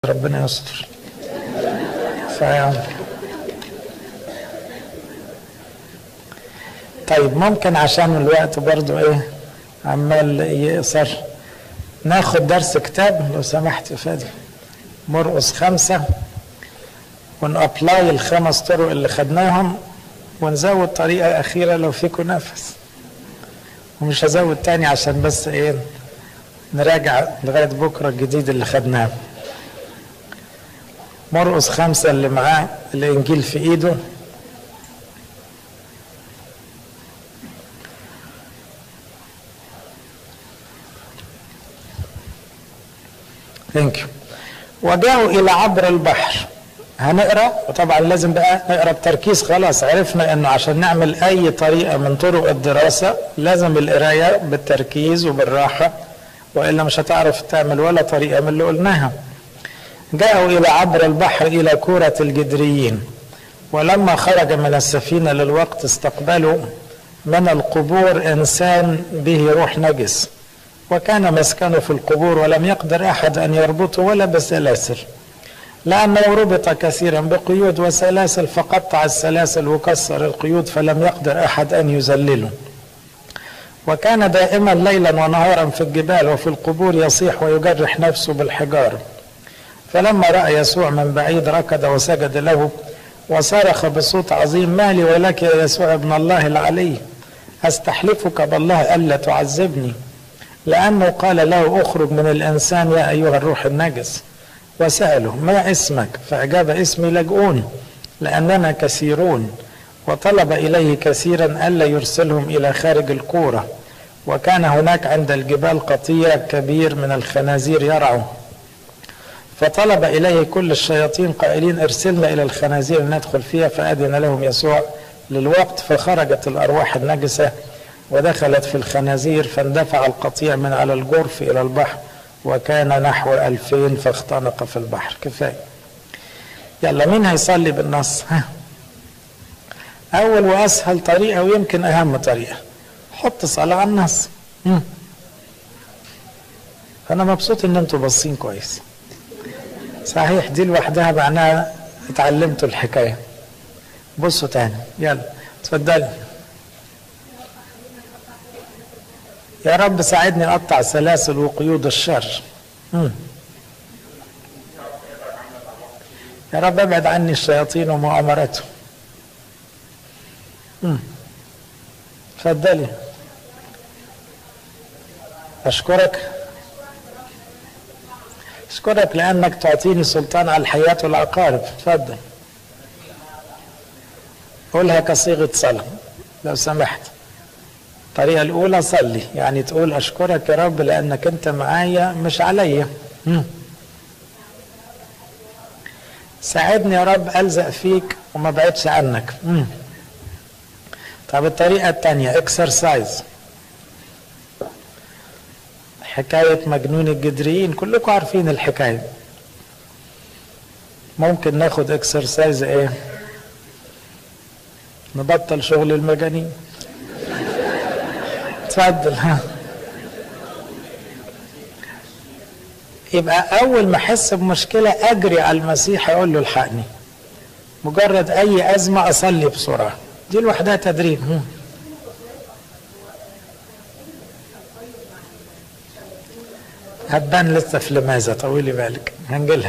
ربنا يستر ف طيب ممكن عشان الوقت برضو ايه عمال يقصر ناخد درس كتاب لو سمحت يا فادي مرقص خمسة ونابلاي الخمس طرق اللي خدناهم ونزود طريقة أخيرة لو فيكم نفس ومش هزود تاني عشان بس ايه نراجع لغاية بكرة الجديد اللي خدناه مرقص خمسة اللي معاه الإنجيل في إيده ثانك يو وجاءوا إلى عبر البحر هنقرا وطبعا لازم بقى نقرا بتركيز خلاص عرفنا انه عشان نعمل اي طريقه من طرق الدراسه لازم القرايه بالتركيز وبالراحه والا مش هتعرف تعمل ولا طريقه من اللي قلناها. جاءوا الى عبر البحر الى كوره الجدريين ولما خرج من السفينه للوقت استقبلوا من القبور انسان به روح نجس وكان مسكنه في القبور ولم يقدر احد ان يربطه ولا بسلاسل. لأنه ربط كثيرا بقيود وسلاسل فقطع السلاسل وكسر القيود فلم يقدر أحد أن يذلله وكان دائما ليلا ونهارا في الجبال وفي القبور يصيح ويجرح نفسه بالحجارة فلما رأى يسوع من بعيد ركض وسجد له وصرخ بصوت عظيم ما لي ولك يا يسوع ابن الله العلي أستحلفك بالله ألا تعذبني لأنه قال له أخرج من الإنسان يا أيها الروح النجس وسأله ما اسمك فأجاب اسمي لجؤون لأننا كثيرون وطلب إليه كثيرا ألا يرسلهم إلى خارج الكورة وكان هناك عند الجبال قطيع كبير من الخنازير يرعوا فطلب إليه كل الشياطين قائلين ارسلنا إلى الخنازير ندخل فيها فأذن لهم يسوع للوقت فخرجت الأرواح النجسة ودخلت في الخنازير فاندفع القطيع من على الجرف إلى البحر وكان نحو ألفين فاختنق في البحر كفاية يلا مين هيصلي بالنص ها أول وأسهل طريقة ويمكن أهم طريقة حط صلاة على النص مم. أنا مبسوط إن أنتوا باصين كويس صحيح دي لوحدها معناها اتعلمتوا الحكاية بصوا تاني يلا اتفضلي يا رب ساعدني اقطع سلاسل وقيود الشر مم. يا رب ابعد عني الشياطين ومؤامراتهم تفضلي اشكرك اشكرك لانك تعطيني سلطان على الحياه والعقارب تفضل قولها كصيغه صلاه لو سمحت الطريقة الأولى صلي يعني تقول أشكرك يا رب لأنك أنت معايا مش عليا ساعدني يا رب ألزق فيك وما بعدش عنك مم. طب الطريقة الثانية اكسرسايز حكاية مجنون الجدريين كلكم عارفين الحكاية ممكن ناخد اكسرسايز ايه نبطل شغل المجانين اتفضل ها يبقى اول ما احس بمشكله اجري على المسيح اقول له الحقني مجرد اي ازمه اصلي بسرعه دي لوحدها تدريب هتبان لسه في لماذا طولي بالك هنجيلها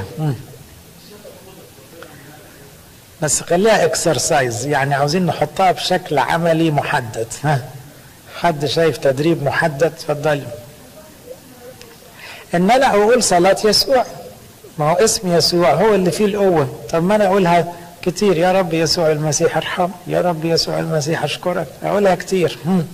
بس خليها اكسرسايز يعني عاوزين نحطها بشكل عملي محدد ها حد شايف تدريب محدد اتفضلي ان انا اقول صلاة يسوع ما هو اسم يسوع هو اللي فيه القوة طب ما انا اقولها كتير يا رب يسوع المسيح ارحم يا رب يسوع المسيح اشكرك اقولها كتير هم.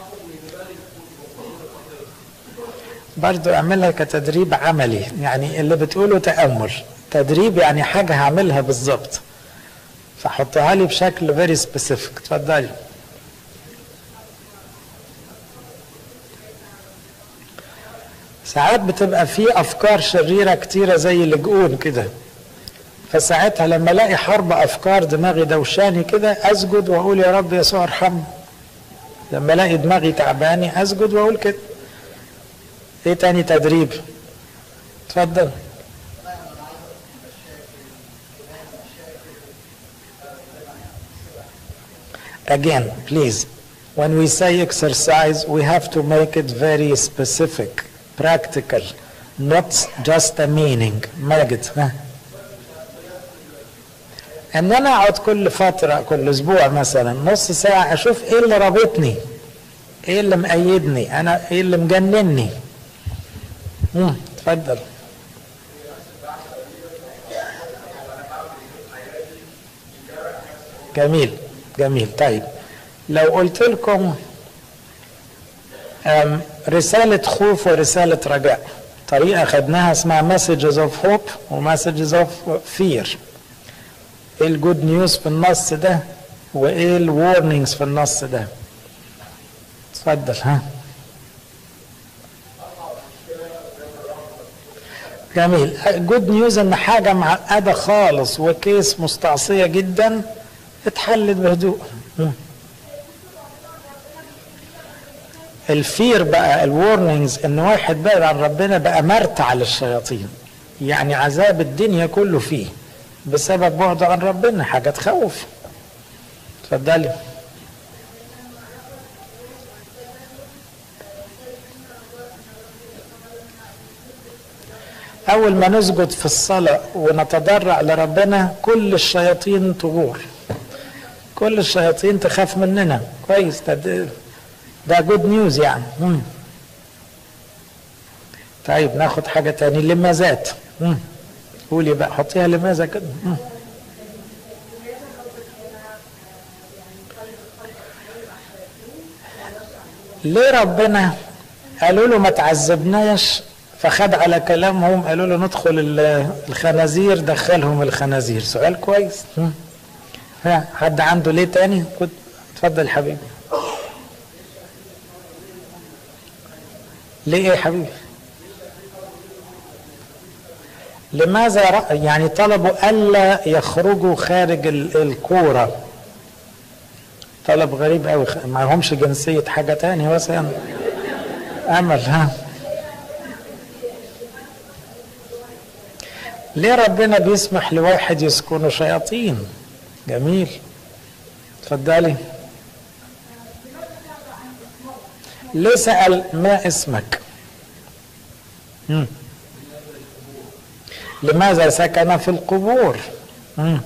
برضو اعملها كتدريب عملي يعني اللي بتقوله تأمل تدريب يعني حاجة هعملها بالظبط فحطها لي بشكل فيري سبيسيفيك اتفضلي ساعات بتبقى في افكار شريره كتيره زي اللجؤون كده فساعتها لما الاقي حرب افكار دماغي دوشاني كده اسجد واقول يا رب يسوع ارحمني لما الاقي دماغي تعباني اسجد واقول كده ايه تاني تدريب اتفضل again please when we say exercise we have to make it very specific practical not just a meaning ماجد ها ان انا اقعد كل فتره كل اسبوع مثلا نص ساعه اشوف ايه اللي رابطني ايه اللي مأيدني انا ايه اللي مجنني امم اتفضل جميل جميل طيب لو قلت لكم رسالة خوف ورسالة رجاء طريقة خدناها اسمها messages of hope و messages of fear ايه الجود نيوز في النص ده وايه الورنينجز في النص ده اتفضل ها جميل جود نيوز ان حاجة معقدة خالص وكيس مستعصية جدا اتحلت بهدوء الفير بقى الورنينجز ان واحد بعد عن ربنا بقى مرتع للشياطين يعني عذاب الدنيا كله فيه بسبب بعده عن ربنا حاجه تخوف اتفضلي اول ما نسجد في الصلاه ونتضرع لربنا كل الشياطين تغور كل الشياطين تخاف مننا كويس ده ده جود نيوز يعني مم. طيب ناخد حاجة تاني لمازات مم. قولي بقى حطيها لماذا كده مم. ليه ربنا قالوا له ما تعذبناش فخد على كلامهم قالوا له ندخل الخنازير دخلهم الخنازير سؤال كويس مم. ها حد عنده ليه تاني كنت اتفضل حبيبي ليه ايه حبيبي لماذا يعني طلبوا الا يخرجوا خارج الكوره طلب غريب قوي ما همش جنسيه حاجه تانية مثلا امل ها ليه ربنا بيسمح لواحد يسكنوا شياطين جميل اتفضلي ليه سأل ما اسمك مم. لماذا سكن في القبور مم.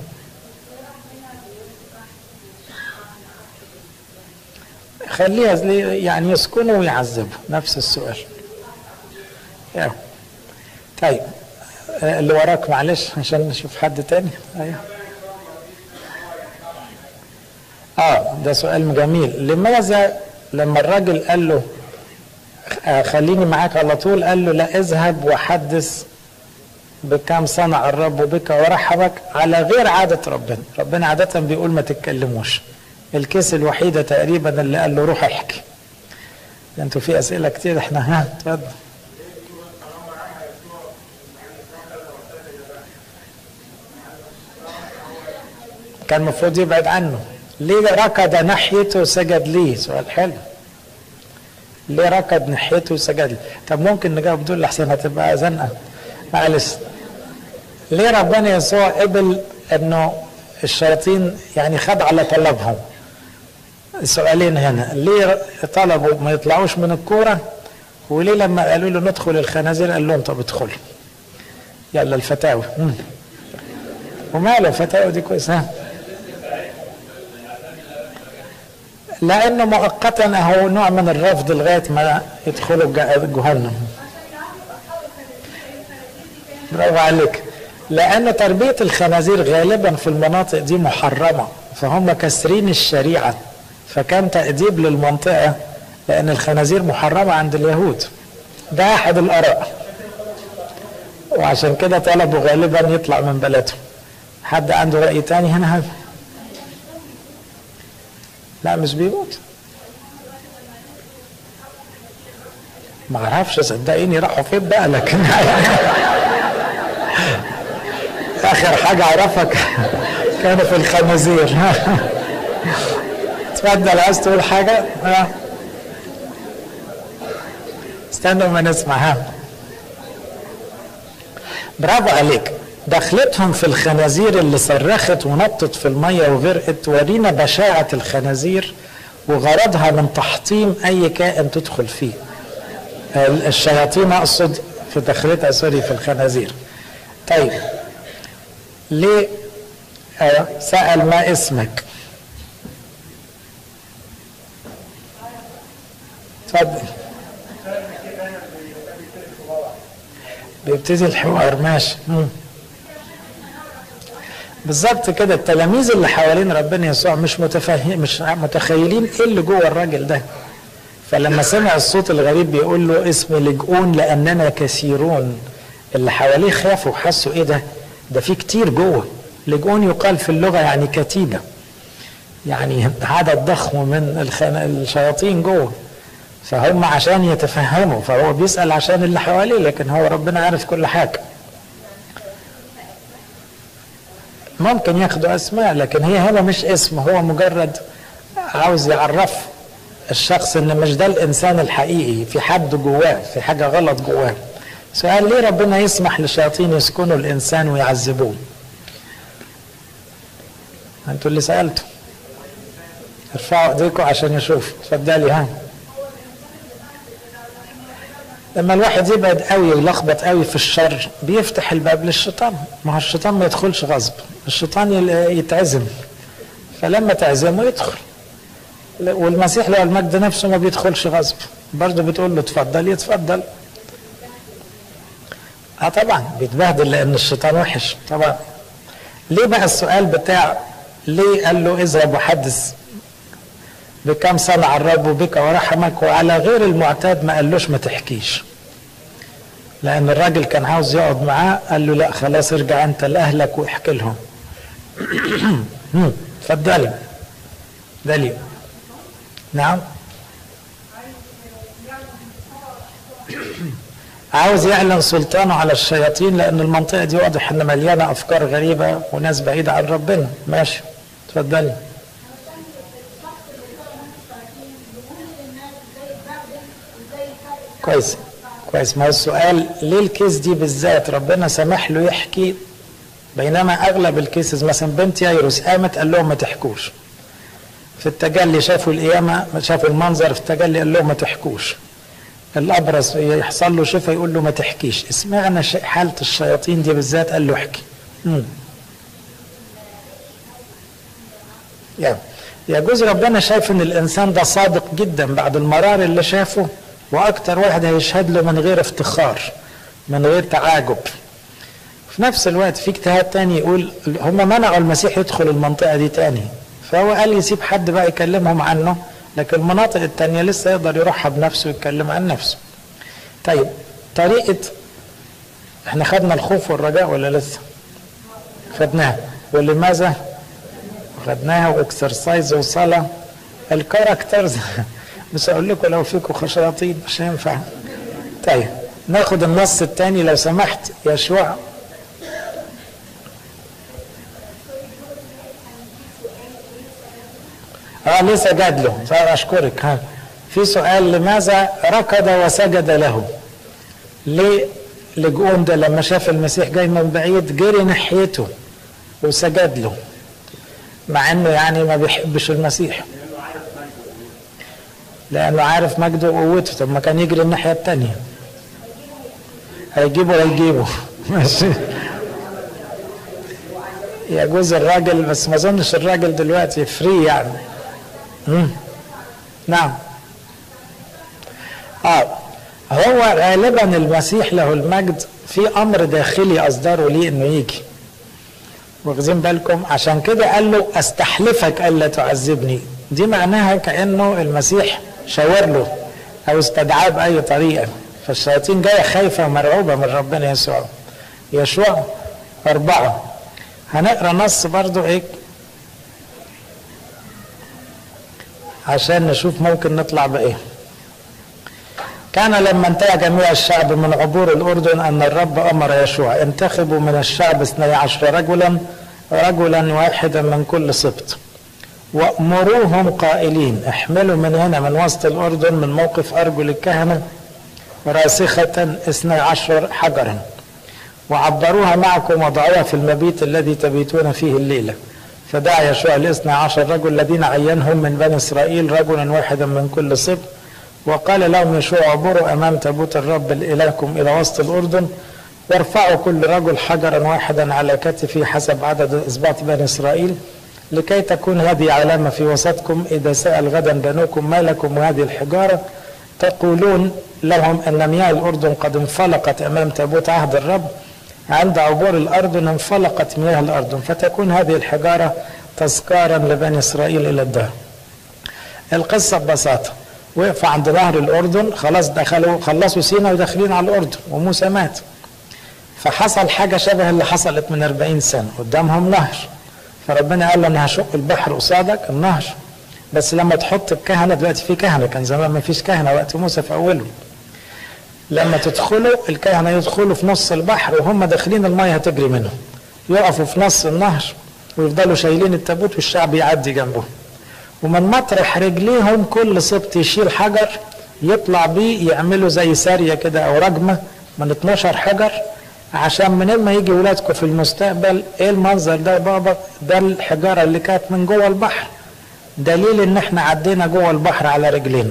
خليها يعني يسكنوا ويعذبوا نفس السؤال يعني. طيب اللي وراك معلش عشان نشوف حد تاني ايوه اه ده سؤال جميل لماذا لما الراجل قال له خليني معاك على طول قال له لا اذهب وحدث بكم صنع الرب بك ورحبك على غير عادة ربنا ربنا عادة بيقول ما تتكلموش الكيس الوحيدة تقريبا اللي قال له روح احكي انتوا في اسئلة كتير احنا ها اتفضل كان المفروض يبعد عنه ليه ركض ناحيته وسجد ليه سؤال حلو ليه ركض ناحيته وسجد ليه طب ممكن نجاوب دول لحسن هتبقى زنقه معلش ليه ربنا يسوع قبل انه الشياطين يعني خد على طلبهم سؤالين هنا ليه طلبوا ما يطلعوش من الكوره وليه لما قالوا له ندخل الخنازير قال لهم طب ادخلوا يلا الفتاوى وماله الفتاوى دي كويسه ها لانه مؤقتا هو نوع من الرفض لغايه ما يدخلوا جهنم برافو عليك لان تربيه الخنازير غالبا في المناطق دي محرمه فهم كسرين الشريعه فكان تاديب للمنطقه لان الخنازير محرمه عند اليهود ده احد الاراء وعشان كده طلبوا غالبا يطلع من بلدهم حد عنده راي تاني هنا هذا لا مش بيموت ما اعرفش صدقيني راحوا فين بقى لكن اخر حاجه اعرفك كانوا في الخنازير اتفضل عايز تقول حاجه استنوا ما نسمع ها برافو عليك دخلتهم في الخنازير اللي صرخت ونطت في المية وغرقت تورينا بشاعة الخنازير وغرضها من تحطيم أي كائن تدخل فيه الشياطين أقصد في دخلتها سوري في الخنازير طيب ليه آه سأل ما اسمك اتفضل بيبتدي الحوار ماشي مم. بالظبط كده التلاميذ اللي حوالين ربنا يسوع مش متفهم مش متخيلين ايه اللي جوه الراجل ده فلما سمع الصوت الغريب بيقول له اسمي لجؤون لاننا كثيرون اللي حواليه خافوا وحسوا ايه ده ده في كتير جوه لجؤون يقال في اللغه يعني كتيبه يعني عدد ضخم من الخن... الشياطين جوه فهم عشان يتفهموا فهو بيسأل عشان اللي حواليه لكن هو ربنا عارف كل حاجة ممكن ياخدوا أسماء لكن هي هنا مش اسم هو مجرد عاوز يعرف الشخص ان مش ده الانسان الحقيقي في حد جواه في حاجة غلط جواه سؤال ليه ربنا يسمح للشياطين يسكنوا الانسان ويعذبوه انتوا اللي سألتوا ارفعوا ايديكم عشان يشوفوا اتفضلي ها لما الواحد يبعد قوي ويلخبط قوي في الشر بيفتح الباب للشيطان ما هو الشيطان ما يدخلش غصب الشيطان يتعزم فلما تعزمه يدخل والمسيح له المجد نفسه ما بيدخلش غصب برضه بتقول له اتفضل يتفضل اه طبعا بيتبهدل لان الشيطان وحش طبعا ليه بقى السؤال بتاع ليه قال له اذهب وحدث بكم صنع الرب بك ورحمك وعلى غير المعتاد ما قالوش ما تحكيش لان الراجل كان عاوز يقعد معاه قال له لا خلاص ارجع انت لاهلك واحكي لهم اتفضلي دليل نعم عاوز يعلن سلطانه على الشياطين لان المنطقه دي واضح ان مليانه افكار غريبه وناس بعيده عن ربنا ماشي اتفضلي كويس كويس ما هو السؤال ليه الكيس دي بالذات ربنا سمح له يحكي بينما اغلب الكيسز مثلا بنت يايروس قامت قال لهم ما تحكوش في التجلي شافوا القيامة شافوا المنظر في التجلي قال لهم ما تحكوش الأبرص يحصل له شفاء يقول له ما تحكيش اسمعنا حالة الشياطين دي بالذات قال له احكي يعني يجوز ربنا شايف ان الانسان ده صادق جدا بعد المرار اللي شافه واكتر واحد هيشهد له من غير افتخار من غير تعاجب في نفس الوقت في اجتهاد تاني يقول هم منعوا المسيح يدخل المنطقة دي تاني فهو قال يسيب حد بقى يكلمهم عنه لكن المناطق التانية لسه يقدر يروحها بنفسه ويتكلم عن نفسه طيب طريقة احنا خدنا الخوف والرجاء ولا لسه خدناها ولماذا خدناها واكسرسايز وصلاة الكاركترز بس اقول لكم لو فيكم خشاطين مش هينفع طيب ناخد النص الثاني لو سمحت يشوع اه لسه جاد له اشكرك ها في سؤال لماذا ركض وسجد له ليه لجؤون ده لما شاف المسيح جاي من بعيد جري ناحيته وسجد له مع انه يعني ما بيحبش المسيح لانه عارف مجده وقوته طب ما كان يجري الناحيه الثانيه هيجيبه هيجيبه ماشي يجوز الراجل بس ما اظنش الراجل دلوقتي فري يعني مم. نعم اه هو غالبا المسيح له المجد في امر داخلي اصدره ليه انه يجي واخدين بالكم عشان كده قال له استحلفك الا تعذبني دي معناها كانه المسيح شاور له او استدعاه باي طريقه فالشياطين جايه خايفه ومرعوبه من ربنا يسوع يشوع اربعه هنقرا نص برضو ايه عشان نشوف ممكن نطلع بايه كان لما انتهى جميع الشعب من عبور الأردن أن الرب أمر يشوع انتخبوا من الشعب اثني عشر رجلا رجلا واحدا من كل سبط وأمروهم قائلين احملوا من هنا من وسط الأردن من موقف أرجل الكهنة راسخة اثني عشر حجرا وعبروها معكم وضعوها في المبيت الذي تبيتون فيه الليلة فدعا يشوع الاثنى عشر رجل الذين عينهم من بني إسرائيل رجلا واحدا من كل صبت وقال لهم يشوع عبروا أمام تابوت الرب إلهكم إلى وسط الأردن وارفعوا كل رجل حجرا واحدا على كتفه حسب عدد أسباط بني إسرائيل لكي تكون هذه علامة في وسطكم إذا سأل غدا بنوكم ما لكم هذه الحجارة تقولون لهم أن مياه الأردن قد انفلقت أمام تابوت عهد الرب عند عبور الأردن انفلقت مياه الأردن فتكون هذه الحجارة تذكارا لبني إسرائيل إلى الدهر القصة ببساطة وقفوا عند نهر الأردن خلاص دخلوا خلصوا سينا وداخلين على الأردن وموسى مات فحصل حاجة شبه اللي حصلت من 40 سنة قدامهم نهر فربنا قال له أنا هشق البحر قصادك النهر بس لما تحط الكهنة دلوقتي في كهنة كان زمان ما فيش كهنة وقت موسى في أوله لما تدخلوا الكهنة يدخلوا في نص البحر وهم داخلين المية هتجري منهم يقفوا في نص النهر ويفضلوا شايلين التابوت والشعب يعدي جنبهم ومن مطرح رجليهم كل سبط يشيل حجر يطلع بيه يعملوا زي سارية كده أو رجمة من 12 حجر عشان منين ما يجي ولادكم في المستقبل ايه المنظر ده يا بابا ده الحجارة اللي كانت من جوه البحر دليل ان احنا عدينا جوه البحر على رجلينا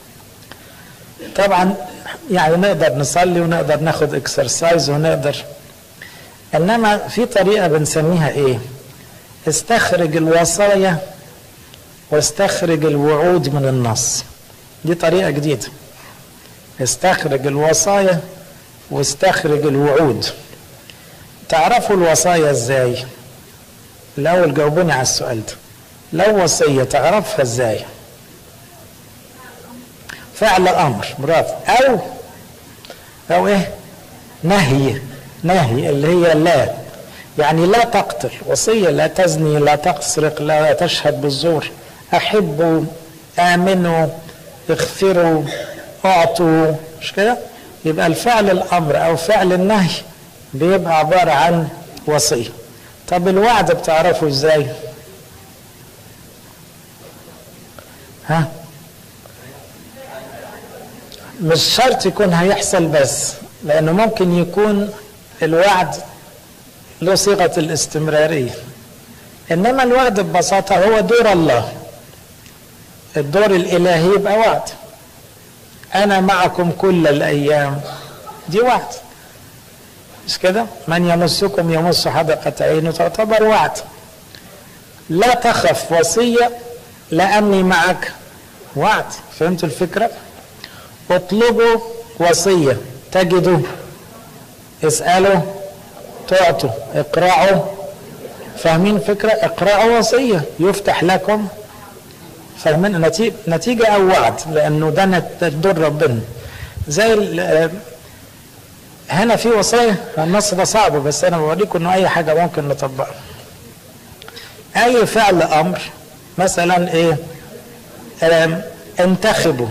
طبعا يعني نقدر نصلي ونقدر ناخد اكسرسايز ونقدر انما في طريقة بنسميها ايه استخرج الوصايا واستخرج الوعود من النص دي طريقة جديدة استخرج الوصايا واستخرج الوعود تعرفوا الوصايا ازاي الاول جاوبوني على السؤال ده لو وصية تعرفها ازاي فعل امر برافو او او ايه نهي نهي اللي هي لا يعني لا تقتل وصية لا تزني لا تسرق لا تشهد بالزور احبوا امنوا اغفروا اعطوا مش كده يبقى الفعل الامر او فعل النهي بيبقى عباره عن وصيه طب الوعد بتعرفه ازاي ها مش شرط يكون هيحصل بس لانه ممكن يكون الوعد له صيغه الاستمراريه انما الوعد ببساطه هو دور الله الدور الالهي يبقى وعد انا معكم كل الايام دي وعد مش كده من يمسكم يمس حدقة عينه تعتبر وعد لا تخف وصية لأني معك وعد فهمتوا الفكرة اطلبوا وصية تجدوا اسألوا تعطوا اقرأوا فاهمين فكرة اقرأوا وصية يفتح لكم فاهمين نتيجة, نتيجة أو وعد لأنه ده دور ربنا زي هنا في وصايا النص ده صعب بس أنا بوريكم إنه أي حاجة ممكن نطبقها أي فعل أمر مثلا إيه انتخبوا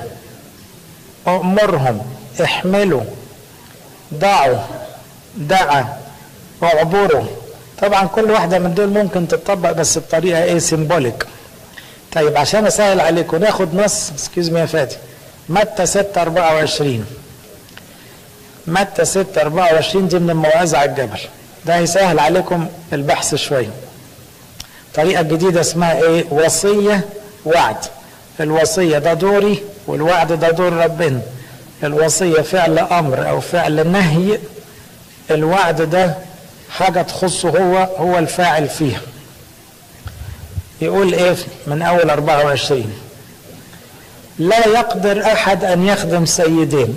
أمرهم احملوا ضعوا دعا اعبروا طبعا كل واحدة من دول ممكن تطبق بس بطريقة ايه سيمبوليك طيب عشان اسهل عليكم ناخد نص اسكيوز مي يا فادي متى 6 24 متى 6 24 دي من الموعظة على الجبل ده هيسهل عليكم البحث شوية طريقة جديدة اسمها ايه وصية وعد الوصية ده دوري والوعد ده دور ربنا الوصية فعل أمر أو فعل نهي الوعد ده حاجة تخصه هو هو الفاعل فيها يقول ايه من اول 24 لا يقدر احد ان يخدم سيدين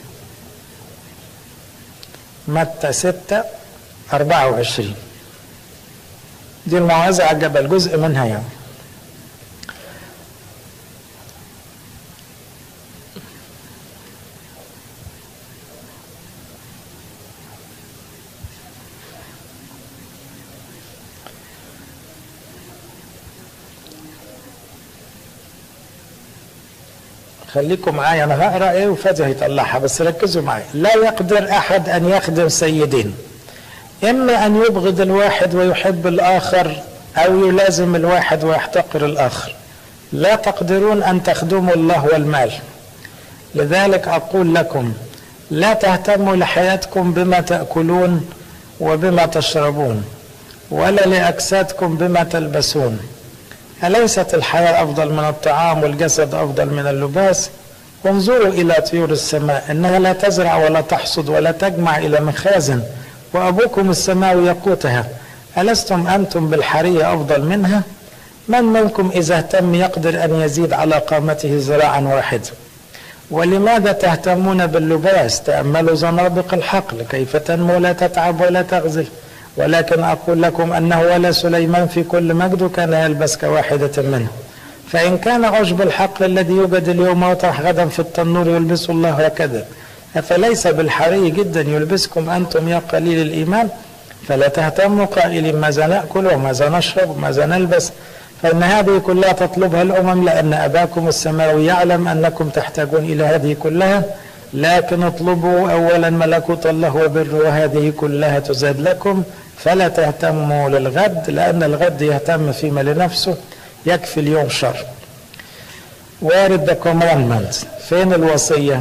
متى 6 24 دي الموعظة على الجبل جزء منها يعني خليكم معايا انا هقرا ايه وفادي هيطلعها بس ركزوا معايا لا يقدر احد ان يخدم سيدين اما ان يبغض الواحد ويحب الاخر او يلازم الواحد ويحتقر الاخر لا تقدرون ان تخدموا الله والمال لذلك اقول لكم لا تهتموا لحياتكم بما تاكلون وبما تشربون ولا لأجسادكم بما تلبسون أليست الحياة أفضل من الطعام والجسد أفضل من اللباس انظروا إلى طيور السماء إنها لا تزرع ولا تحصد ولا تجمع إلى مخازن وأبوكم السماوي يقوتها ألستم أنتم بالحرية أفضل منها من منكم إذا اهتم يقدر أن يزيد على قامته ذراعا واحد ولماذا تهتمون باللباس تأملوا زنابق الحقل كيف تنمو لا تتعب ولا تغزل ولكن أقول لكم أنه ولا سليمان في كل مجد كان يلبس كواحدة منه فإن كان عشب الحقل الذي يوجد اليوم ويطرح غدا في التنور يلبسه الله هكذا أفليس بالحري جدا يلبسكم أنتم يا قليل الإيمان فلا تهتموا قائلين ماذا نأكل وماذا نشرب وماذا نلبس فإن هذه كلها تطلبها الأمم لأن أباكم السماوي يعلم أنكم تحتاجون إلى هذه كلها لكن اطلبوا أولا ملكوت الله وبره وهذه كلها تزاد لكم فلا تهتموا للغد لأن الغد يهتم فيما لنفسه يكفي اليوم شر وارد ذا كوماندمنت فين الوصية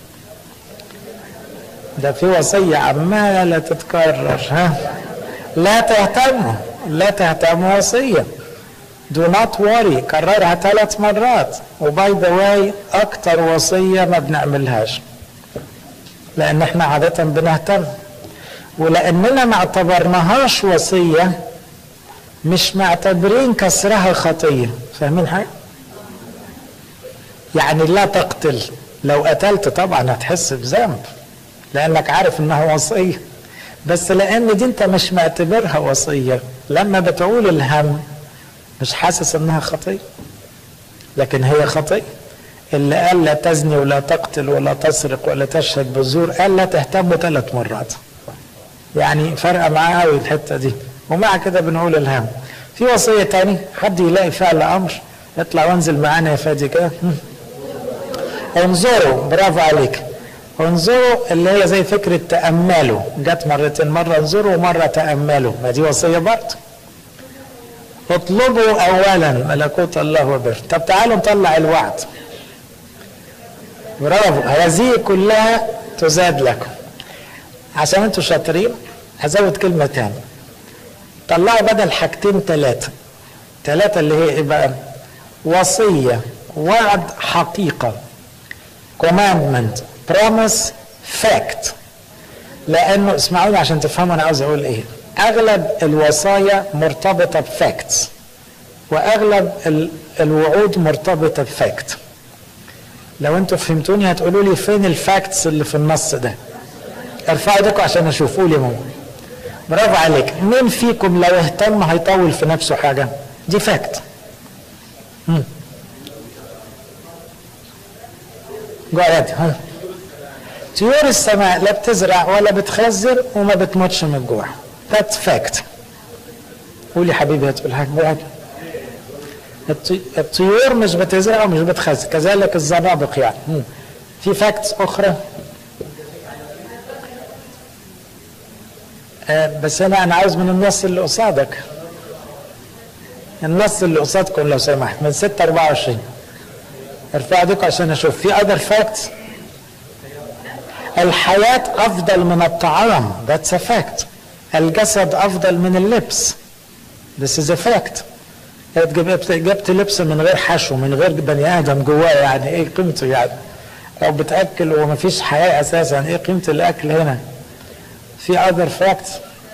ده في وصية عمالة تتكرر ها لا تهتموا لا تهتموا وصية do not worry كررها ثلاث مرات وباي ذا واي اكتر وصية ما بنعملهاش لان احنا عادة بنهتم ولاننا ما اعتبرناهاش وصية مش معتبرين كسرها خطية فاهمين حاجة يعني لا تقتل لو قتلت طبعا هتحس بذنب لانك عارف انها وصية بس لان دي انت مش معتبرها وصية لما بتقول الهم مش حاسس انها خطيه لكن هي خطيه اللي قال لا تزني ولا تقتل ولا تسرق ولا تشهد بالزور قال لا تهتموا ثلاث مرات يعني فرقه معاه قوي الحته دي ومع كده بنقول الهم في وصيه تاني حد يلاقي فعل امر اطلع وانزل معانا يا فادي كده انظروا برافو عليك انظروا اللي هي زي فكره تاملوا جت مرتين مره انظروا ومره تاملوا ما دي وصيه برضه اطلبوا اولا ملكوت الله وبر طب تعالوا نطلع الوعد برافو هذه كلها تزاد لكم عشان انتوا شاطرين هزود كلمه تاني طلعوا بدل حاجتين ثلاثه ثلاثه اللي هي ايه بقى وصيه وعد حقيقه commandment promise fact لانه اسمعوني عشان تفهموا انا عاوز اقول ايه اغلب الوصايا مرتبطه بفاكتس واغلب الوعود مرتبطه بفاكت لو انتوا فهمتوني هتقولوا لي فين الفاكتس اللي في النص ده ارفعوا ايديكم عشان اشوفوا لي مو برافو عليك مين فيكم لو اهتم هيطول في نفسه حاجه دي فاكت جو ها طيور السماء لا بتزرع ولا بتخزر وما بتموتش من الجوع That's fact. قول يا حبيبي هتقول حاجة الطيور مش بتزرع ومش بتخزن كذلك الزنابق يعني في فاكتس أخرى آه بس أنا أنا عاوز من النص اللي قصادك النص اللي قصادكم لو سمحت من 6 24 ارفعوا ايديكم عشان اشوف في اذر فاكتس الحياة أفضل من الطعام that's a fact الجسد افضل من اللبس This is a fact جبت جبت لبس من غير حشو من غير بني ادم جواه يعني ايه قيمته يعني لو بتاكل وما فيش حياه اساسا ايه قيمه الاكل هنا في اذر فاكتس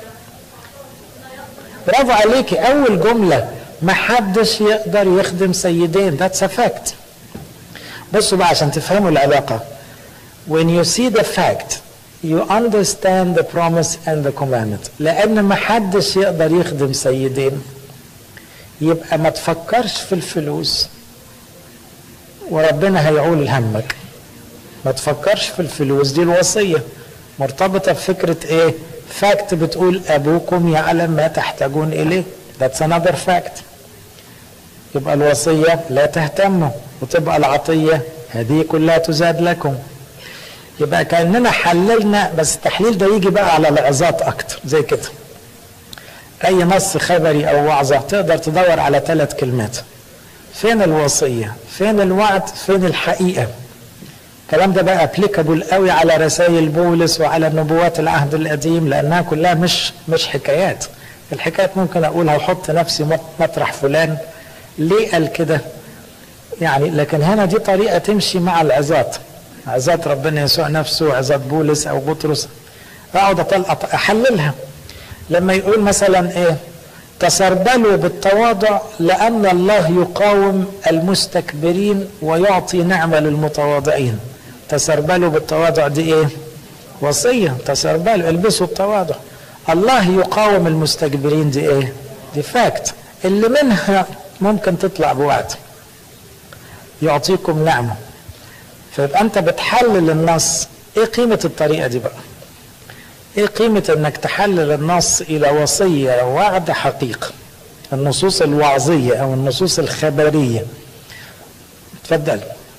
برافو عليكي اول جمله ما حدش يقدر يخدم سيدين ذاتس ا فاكت بصوا بقى عشان تفهموا العلاقه when you see the fact you understand the promise and the commandment لان ما حدش يقدر يخدم سيدين يبقى ما تفكرش في الفلوس وربنا هيعول همك ما تفكرش في الفلوس دي الوصية مرتبطة بفكرة ايه فاكت بتقول ابوكم يعلم ما تحتاجون اليه that's another fact يبقى الوصية لا تهتموا وتبقى العطية هذه كلها تزاد لكم يبقى كاننا حللنا بس التحليل ده يجي بقى على لحظات اكتر زي كده اي نص خبري او وعظه تقدر تدور على ثلاث كلمات فين الوصيه فين الوعد فين الحقيقه الكلام ده بقى ابليكابل قوي على رسائل بولس وعلى نبوات العهد القديم لانها كلها مش مش حكايات الحكايات ممكن اقولها واحط نفسي مطرح فلان ليه قال كده يعني لكن هنا دي طريقه تمشي مع العظات عظات ربنا يسوع نفسه وعظات بولس او بطرس اقعد اطلق احللها لما يقول مثلا ايه تسربلوا بالتواضع لان الله يقاوم المستكبرين ويعطي نعمه للمتواضعين تسربلوا بالتواضع دي ايه وصيه تسربلوا البسوا التواضع الله يقاوم المستكبرين دي ايه دي فاكت اللي منها ممكن تطلع بوعد يعطيكم نعمه فيبقى انت بتحلل النص ايه قيمه الطريقه دي بقى ايه قيمة انك تحلل النص الى وصية وعد حقيقة النصوص الوعظية او النصوص الخبرية تفضل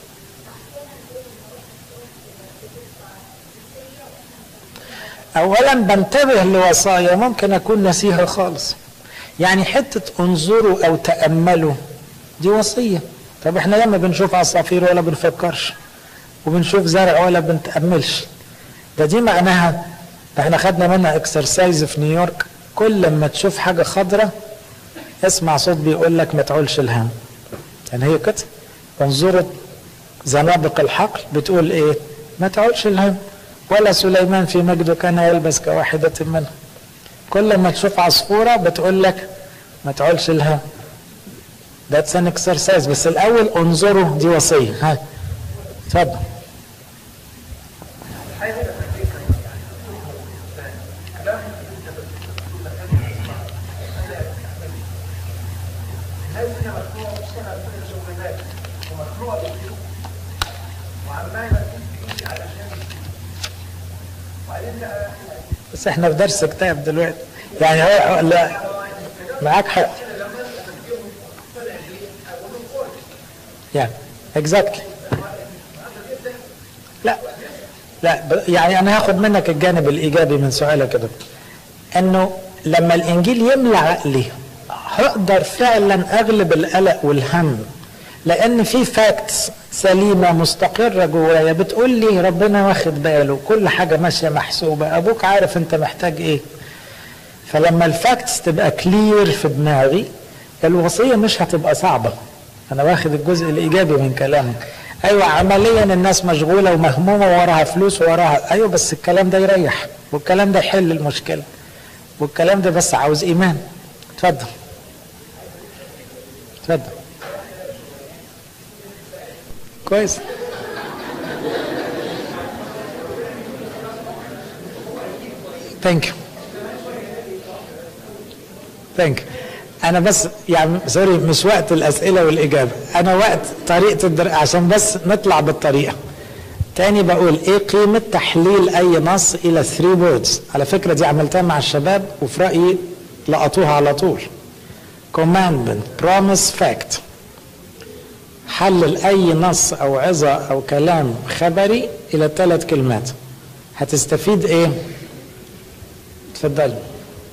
اولا بنتبه لوصايا ممكن اكون نسيها خالص يعني حتة انظروا او تأملوا دي وصية طب احنا لما بنشوف عصافير ولا بنفكرش وبنشوف زرع ولا بنتأملش ده دي معناها احنا خدنا منها اكسرسايز في نيويورك كل لما تشوف حاجه خضراء اسمع صوت بيقول لك ما تعولش الهم يعني هي كده انظروا زنابق الحقل بتقول ايه ما تعولش الهم ولا سليمان في مجده كان يلبس كواحدة منها كل ما تشوف عصفورة بتقول لك ما تعولش الهم ذاتس ان اكسرسايز بس الاول انظروا دي وصيه ها اتفضل بس احنا في درس كتاب دلوقتي يعني هو لا معاك حق يعني اكزاكتلي لا لا يعني انا هاخد منك الجانب الايجابي من سؤالك يا دكتور انه لما الانجيل يملى عقلي هقدر فعلا اغلب القلق والهم لان في فاكتس سليمه مستقره جوايا بتقول لي ربنا واخد باله كل حاجه ماشيه محسوبه ابوك عارف انت محتاج ايه فلما الفاكتس تبقى كلير في دماغي الوصيه مش هتبقى صعبه انا واخد الجزء الايجابي من كلامك ايوه عمليا الناس مشغوله ومهمومه وراها فلوس وراها ايوه بس الكلام ده يريح والكلام ده يحل المشكله والكلام ده بس عاوز ايمان اتفضل اتفضل كويس ثانك يو ثانك يو انا بس يعني سوري مش وقت الاسئله والاجابه انا وقت طريقه الدر... عشان بس نطلع بالطريقه تاني بقول ايه قيمه تحليل اي نص الى 3 ووردز على فكره دي عملتها مع الشباب وفي رايي لقطوها على طول commandment promise fact حلل اي نص او عظه او كلام خبري الى ثلاث كلمات هتستفيد ايه تفضلي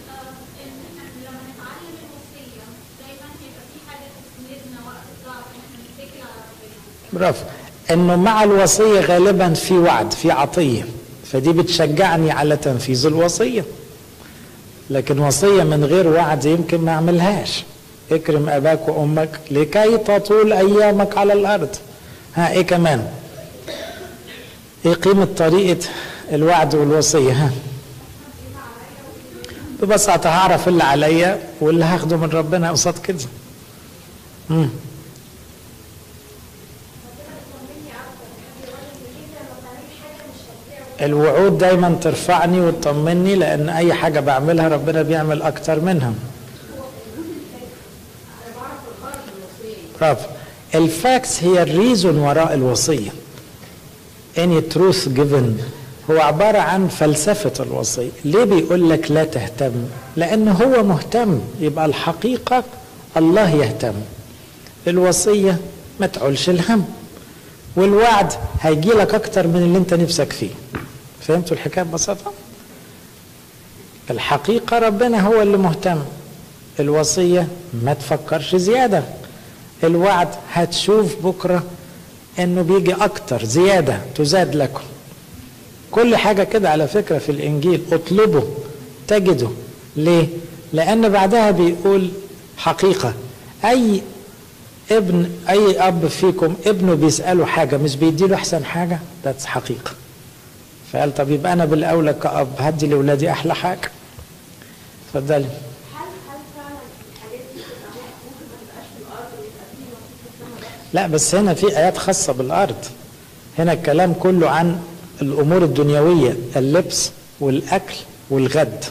برافو انه مع الوصيه غالبا في وعد في عطيه فدي بتشجعني على تنفيذ الوصيه لكن وصيه من غير وعد يمكن ما اعملهاش اكرم اباك وامك لكي تطول ايامك على الارض ها ايه كمان ايه قيمه طريقه الوعد والوصيه ها ببساطه هعرف اللي عليا واللي هاخده من ربنا قصاد كده امم الوعود دايما ترفعني وتطمني لان اي حاجه بعملها ربنا بيعمل اكتر منها برافو الفاكس هي الريزون وراء الوصيه any truth given هو عبارة عن فلسفة الوصية ليه بيقول لك لا تهتم لأن هو مهتم يبقى الحقيقة الله يهتم الوصية ما تعولش الهم والوعد هيجي لك أكتر من اللي أنت نفسك فيه فهمتوا الحكاية ببساطة الحقيقة ربنا هو اللي مهتم الوصية ما تفكرش زيادة الوعد هتشوف بكرة انه بيجي اكتر زيادة تزاد لكم كل حاجة كده على فكرة في الانجيل اطلبوا تجدوا ليه لان بعدها بيقول حقيقة اي ابن اي اب فيكم ابنه بيسأله حاجة مش بيديله احسن حاجة ده حقيقة فقال طب يبقى انا بالاولى كاب هدي لاولادي احلى حاجة اتفضلي لا بس هنا في ايات خاصه بالارض هنا الكلام كله عن الامور الدنيويه اللبس والاكل والغد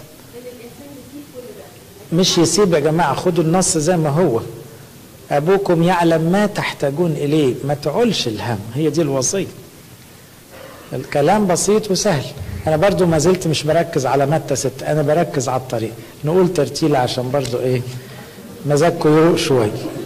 مش يسيب يا جماعه خدوا النص زي ما هو ابوكم يعلم ما تحتاجون اليه ما تعولش الهم هي دي الوصيه الكلام بسيط وسهل انا برضو ما زلت مش مركز على متى ست انا بركز على الطريق نقول ترتيل عشان برضو ايه مزاجكم يروق شويه